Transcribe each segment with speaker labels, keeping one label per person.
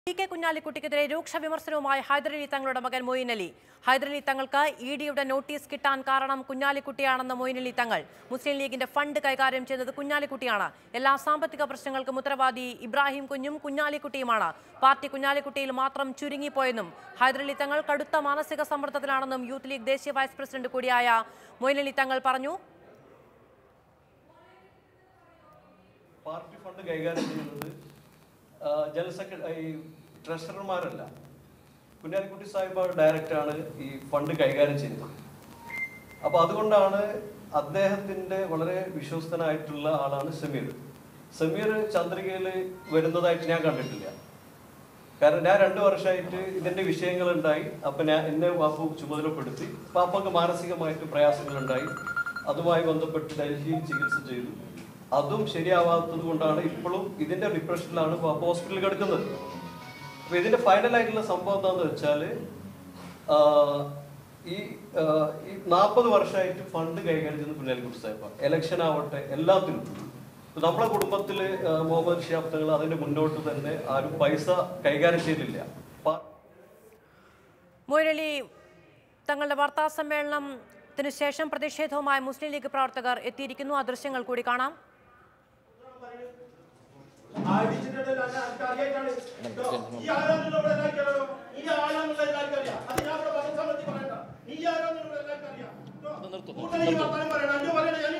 Speaker 1: P K കുഞ്ഞാലിക്കുട്ടിക്കെതിരെ രൂക്ഷ വിമർശനവുമായി ഹൈദരലി തങ്ങളുടെ മകൻ മൊയ്ൻ അലി ഹൈദരലി തങ്ങൾക്ക് ഇ ഡിയുടെ നോട്ടീസ് കിട്ടാൻ കാരണം കുഞ്ഞാലിക്കുട്ടിയാണെന്ന മൊയ്ൻ അലി തങ്ങൾ മുസ്ലിം ലീഗിന്റെ ഫണ്ട് കൈകാര്യം ചെയ്തത് കുഞ്ഞാലിക്കുട്ടിയാണ് എല്ലാ സാമ്പത്തിക പ്രശ്നങ്ങൾക്കും ഉത്തരവാദി ഇബ്രാഹിം കുഞ്ഞും കുഞ്ഞാലിക്കുട്ടിയുമാണ് പാർട്ടി കുഞ്ഞാലിക്കുട്ടിയിൽ മാത്രം ചുരുങ്ങിപ്പോയെന്നും ഹൈദരലി തങ്ങൾ കടുത്ത മാനസിക സമ്മർദ്ദത്തിലാണെന്നും യൂത്ത് ലീഗ് ദേശീയ വൈസ് പ്രസിഡന്റ് കൂടിയായ മൊയ്ൻ അലി തങ്ങൾ പറഞ്ഞു
Speaker 2: പാർട്ടി ഫണ്ട് കൈകാര്യം ചെയ്യുന്നത് ആ, ജനറൽ സെക്രട്ടറി ഈ ട്രഷറർമാരല്ല കുഞ്ഞാലിക്കുട്ടി സാഹിബ് ഡയറക്റ്റാണ് ഈ ഫണ്ട് കൈകാര്യം ചെയ്യുന്നത് അപ്പൊ അതുകൊണ്ടാണ് അദ്ദേഹത്തിന്റെ വളരെ വിശ്വസ്തനായിട്ടുള്ള ആളാണ് സമീർ സമീർ ചന്ദ്രികയിൽ വരുന്നതായിട്ട് ഞാൻ കണ്ടിട്ടില്ല കാരണം ഞാൻ രണ്ടു വർഷമായിട്ട് ഇതിന്റെ വിഷയങ്ങൾ ഉണ്ടായി അപ്പൊ ഞാൻ എന്നെ വാപ്പു ചുമതലപ്പെടുത്തി വാപ്പക്ക് മാനസികമായിട്ട് പ്രയാസങ്ങൾ ഉണ്ടായി അതുമായി ബന്ധപ്പെട്ട് ഡൽഹിയിൽ ചികിത്സ ചെയ്തു അതും ശരിയാവാത്തത് കൊണ്ടാണ് ഇപ്പോഴും ഇതിന്റെ ഡിപ്രഷനിലാണ് വാപ്പ ഹോസ്പിറ്റലിൽ കിടക്കുന്നത് അപ്പൊ ഇതിന്റെ ഫൈനൽ ആയിട്ടുള്ള സംഭവം എന്താണെന്ന് വെച്ചാല് ആ, ഈ ആ, ഈ നാൽപ്പത് വർഷമായിട്ട് ഫണ്ട് കൈകാര്യം ചെയ്യുന്ന കുഞ്ഞാലിക്കുട്ടി സാഹിബാണ് എലക്ഷൻ ആവട്ടെ എല്ലാത്തിനും ഇപ്പൊ നമ്മളെ കുടുംബത്തില് ആ, മുഹമ്മദ് ഷിയാബ് തങ്ങൾ അതിന്റെ മുന്നോട്ട് തന്നെ ആരും പൈസ കൈകാര്യം ചെയ്തില്ല പാ-
Speaker 1: മൊയ്നലി തങ്ങളുടെ വാർത്താ സമ്മേളനത്തിന് ശേഷം പ്രതിഷേധവുമായി മുസ്ലിം ലീഗ് പ്രവർത്തകർ എത്തിയിരിക്കുന്നു ആ ദൃശ്യങ്ങൾ കൂടി കാണാം
Speaker 3: അടിച്ചിട്ടുണ്ടെങ്കിൽ അതിനെ എനിക്ക് അറിയായിട്ടാണ്. കേട്ടോ? ഈ ആരാണെന്നുള്ള ഇവിടെ എല്ലാവർക്കും അറിയാലോ. ഈ ആരാണെന്നുള്ള എല്ലാവർക്കും അറിയാം. അത് ഞാൻ ഇവിടെ പത്രസമ്മേളനത്തിൽ പറയണ്ട. നീ ആരാണെന്നുള്ള എല്ലാവർക്കും അറിയാം. കേട്ടോ? കൂടുതൽ ഈ വർത്തമാനം പറയണ്ട. അഞ്ചു പറയണ ഞാന്.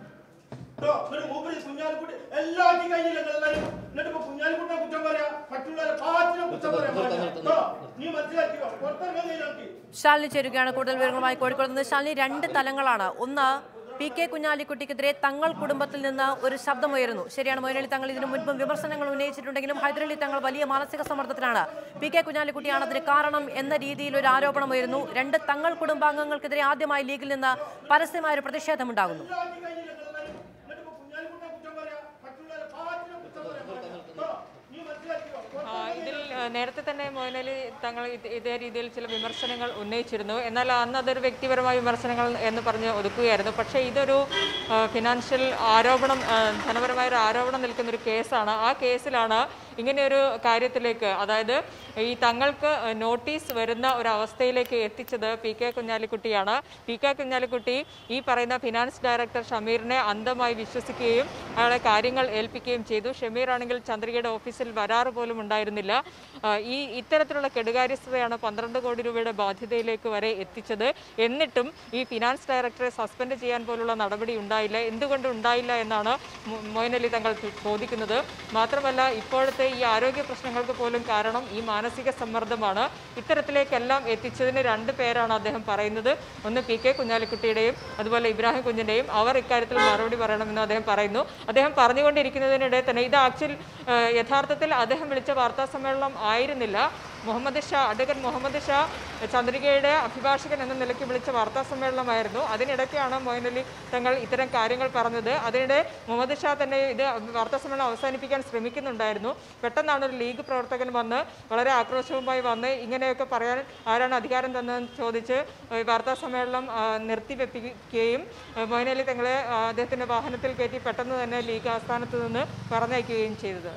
Speaker 3: കേട്ടോ? എന്നിട്ട് മൂപ്പര് കുഞ്ഞാലിക്കുട്ടി എല്ലാവർക്കും കഴിഞ്ഞില്ല എല്ലാവരും. എന്നിട്ട് ഇപ്പൊ കുഞ്ഞാലിക്കുട്ടിനെ കുറ്റം പറയാ മറ്റുള്ളവരെ പാറ്റിനെ കുറ്റം പറയാൻ പാടില്ല. കേട്ടോ? നീ മനസ്സിലാക്കിയോ പുറത്തിറങ്ങാൻ കഴിയില്ല എനിക്ക്
Speaker 1: ശാലിനി ചേരുകയാണ് കൂടുതൽ വിവരങ്ങളുമായി കോഴിക്കോട് നിന്ന് ശാലിനി രണ്ട് തലങ്ങളാണ് ഒന്ന് പി കെ കുഞ്ഞാലിക്കുട്ടിക്കെതിരെ തങ്ങൾ കുടുംബത്തിൽ നിന്ന് ഒരു ശബ്ദമുയരുന്നു ശരിയാണ് മൊയ്നലി തങ്ങൾ ഇതിനു മുൻപും വിമർശനങ്ങൾ ഉന്നയിച്ചിട്ടുണ്ടെങ്കിലും ഹൈദരലി തങ്ങൾ വലിയ മാനസിക സമ്മർദ്ദത്തിലാണ് പി കെ കുഞ്ഞാലിക്കുട്ടിയാണ് അതിന് കാരണം എന്ന രീതിയിൽ ഒരു ആരോപണം ഉയരുന്നു രണ്ട് തങ്ങൾ കുടുംബാംഗങ്ങൾക്കെതിരെ ആദ്യമായി ലീഗിൽ നിന്ന് പരസ്യമായ ഒരു പ്രതിഷേധമുണ്ടാകുന്നു
Speaker 3: എല്ലാവർക്കും കഴിഞ്ഞില്ല എല്ലാവരും. എന്നിട്ട് ഇപ്പൊ കുഞ്ഞാലിക്കുട്ടിനെ കുറ്റം പറയാ മറ്റുള്ളവരെ പാറ്റിനെ കുറ്റം പറയാൻ പാടില്ല. കേട്ടോ? നീ മനസ്സിലാക്കിയോ
Speaker 4: ആ, ഇതിൽ ആ, നേരത്തെ തന്നെ മോഹൻലാലി തങ്ങൾ ഇത് ഇതേ രീതിയിൽ ചില വിമർശനങ്ങൾ ഉന്നയിച്ചിരുന്നു എന്നാൽ അന്ന് അതൊരു വ്യക്തിപരമായ വിമർശനങ്ങൾ എന്ന് പറഞ്ഞ് ഒതുക്കുകയായിരുന്നു പക്ഷേ ഇതൊരു ആ, ഫിനാൻഷ്യൽ ആരോപണം ആ, ധനപരമായ ഒരു ആരോപണം നിൽക്കുന്ന ഒരു കേസാണ് ആ കേസിലാണ് ഇങ്ങനെയൊരു കാര്യത്തിലേക്ക് അതായത് ഈ തങ്ങൾക്ക് നോട്ടീസ് വരുന്ന ഒരു അവസ്ഥയിലേക്ക് എത്തിച്ചത് പി കെ കുഞ്ഞാലിക്കുട്ടിയാണ് പി കെ കുഞ്ഞാലിക്കുട്ടി ഈ പറയുന്ന ഫിനാൻസ് ഡയറക്ടർ ഷമീറിനെ അന്ധമായി വിശ്വസിക്കുകയും അയാളെ കാര്യങ്ങൾ ഏൽപ്പിക്കുകയും ചെയ്തു ഷമീർ ആണെങ്കിൽ ചന്ദ്രികയുടെ ഓഫീസിൽ വരാറ് പോലും ഉണ്ടായിരുന്നില്ല ആ, ഈ ഇത്തരത്തിലുള്ള കെടുകാര്യസ്ഥതയാണ് പന്ത്രണ്ട് കോടി രൂപയുടെ ബാധ്യതയിലേക്ക് വരെ എത്തിച്ചത് എന്നിട്ടും ഈ ഫിനാൻസ് ഡയറക്ടറെ സസ്പെൻഡ് ചെയ്യാൻ പോലുള്ള നടപടി ഉണ്ടായില്ല എന്തുകൊണ്ട് ഉണ്ടായില്ല എന്നാണ് മൊ- മൊയ്ൻ അലി തങ്ങൾ ചോ- ചോദിക്കുന്നത് മാത്രമല്ല ഇപ്പോഴത്തെ ഈ ആരോഗ്യ പ്രശ്നങ്ങൾക്ക് പോലും കാരണം ഈ മാനസിക സമ്മർദ്ദമാണ് ഇത്തരത്തിലേക്കെല്ലാം എത്തിച്ചതിന് രണ്ട് പേരാണ് അദ്ദേഹം പറയുന്നത് ഒന്ന് പി കെ കുഞ്ഞാലിക്കുട്ടിയുടെയും അതുപോലെ ഇബ്രാഹിം കുഞ്ഞിൻ്റെയും അവർ ഇക്കാര്യത്തിൽ മറുപടി പറയണമെന്ന് അദ്ദേഹം പറയുന്നു അദ്ദേഹം പറഞ്ഞുകൊണ്ടിരിക്കുന്നതിനിടെ തന്നെ ഇത് ആക്ച്വൽ യഥാർത്ഥത്തിൽ അദ്ദേഹം വിളിച്ച വാർത്താ സമ്മേളനം ആയിരുന്നില്ല മുഹമ്മദ് ഷാ അഡ്വക്കറ്റ് മുഹമ്മദ് ഷാ ചന്ദ്രികയുടെ അഭിഭാഷകൻ എന്ന നിലയ്ക്ക് വിളിച്ച വാർത്താ സമ്മേളനമായിരുന്നു അതിനിടയ്ക്കാണ് മൊയ്നലി തങ്ങൾ ഇത്തരം കാര്യങ്ങൾ പറഞ്ഞത് അതിനിടെ മുഹമ്മദ് ഷാ തന്നെ ഇത് വാർത്താ സമ്മേളനം അവസാനിപ്പിക്കാൻ ശ്രമിക്കുന്നുണ്ടായിരുന്നു പെട്ടെന്നാണ് ഒരു ലീഗ് പ്രവർത്തകൻ വന്ന് വളരെ ആക്രോശവുമായി വന്ന് ഇങ്ങനെയൊക്കെ പറയാൻ ആരാണ് അധികാരം തന്നതെന്ന് ചോദിച്ച് ഈ വാർത്താ സമ്മേളനം ആ, നിർത്തിവെപ്പിക്കുകയും ആ, മൊയ്നലി തങ്ങളെ ആ, അദ്ദേഹത്തിൻ്റെ വാഹനത്തിൽ കയറ്റി പെട്ടെന്ന് തന്നെ ലീഗ് ആസ്ഥാനത്ത് നിന്ന് പറഞ്ഞയക്കുകയും ചെയ്തത്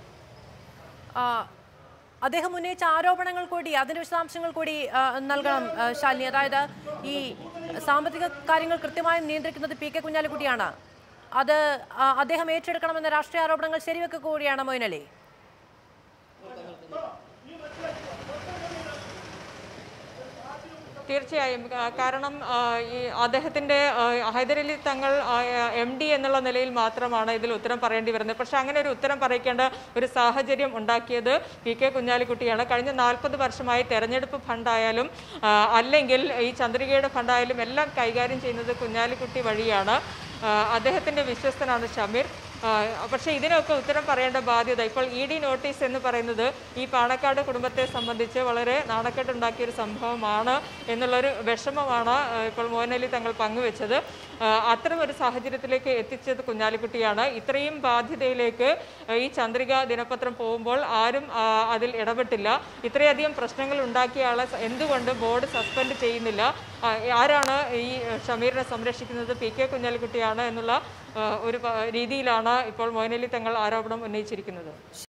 Speaker 1: ആ, അദ്ദേഹം ഉന്നയിച്ച ആരോപണങ്ങൾ കൂടി അതിന്റെ വിശദാംശങ്ങൾ കൂടി ആ, നൽകണം ആ, ശാലിനി അതായത് ഈ സാമ്പത്തിക കാര്യങ്ങൾ കൃത്യമായും നിയന്ത്രിക്കുന്നത് പി കെ കുഞ്ഞാലിക്കുട്ടിയാണ് അത് ആ, അദ്ദേഹം ഏറ്റെടുക്കണമെന്ന രാഷ്ട്രീയ ആരോപണങ്ങൾ ശരിവെക്കുക കൂടിയാണ് മൊയ്നലി
Speaker 4: തീർച്ചയായും ആ, കാരണം ആ, ഈ അദ്ദേഹത്തിൻ്റെ ആ, ഹൈദരലി തങ്ങൾ എം ഡി എന്നുള്ള നിലയിൽ മാത്രമാണ് ഇതിൽ ഉത്തരം പറയേണ്ടി വരുന്നത് പക്ഷേ അങ്ങനെ ഒരു ഉത്തരം പറയിക്കേണ്ട ഒരു സാഹചര്യം ഉണ്ടാക്കിയത് പി കെ കുഞ്ഞാലിക്കുട്ടിയാണ് കഴിഞ്ഞ നാൽപ്പത് വർഷമായി തെരഞ്ഞെടുപ്പ് ഫണ്ടായാലും ആ, അല്ലെങ്കിൽ ഈ ചന്ദ്രികയുടെ ഫണ്ടായാലും എല്ലാം കൈകാര്യം ചെയ്യുന്നത് കുഞ്ഞാലിക്കുട്ടി വഴിയാണ് ആ, അദ്ദേഹത്തിൻ്റെ വിശ്വസ്തനാണ് ഷമീർ ആ, പക്ഷേ ഇതിനൊക്കെ ഉത്തരം പറയേണ്ട ബാധ്യത ഇപ്പോൾ ഇ ഡി നോട്ടീസ് എന്ന് പറയുന്നത് ഈ പാണക്കാട് കുടുംബത്തെ സംബന്ധിച്ച് വളരെ നാണക്കെട്ടുണ്ടാക്കിയ ഒരു സംഭവമാണ് എന്നുള്ളൊരു വിഷമമാണ് ആ, ഇപ്പോൾ മോഹനലി തങ്ങൾ പങ്കുവെച്ചത് ആ, അത്തരം ഒരു സാഹചര്യത്തിലേക്ക് എത്തിച്ചത് കുഞ്ഞാലിക്കുട്ടിയാണ് ഇത്രയും ബാധ്യതയിലേക്ക് ആ, ഈ ചന്ദ്രിക ദിനപത്രം പോകുമ്പോൾ ആരും ആ, അതിൽ ഇടപെട്ടില്ല ഇത്രയധികം പ്രശ്നങ്ങൾ ഉണ്ടാക്കിയ ആളെ സ- എന്തുകൊണ്ട് ബോർഡ് സസ്പെൻഡ് ചെയ്യുന്നില്ല ആ, ആരാണ് ഈ ഷമീറിനെ സംരക്ഷിക്കുന്നത് പി കെ കുഞ്ഞാലിക്കുട്ടിയാണ് എന്നുള്ള ആ, ഒരു പ- രീതിയിലാണ് ഇപ്പോൾ മോഹനലി തങ്ങൾ ആരോപണം ഉന്നയിച്ചിരിക്കുന്നത്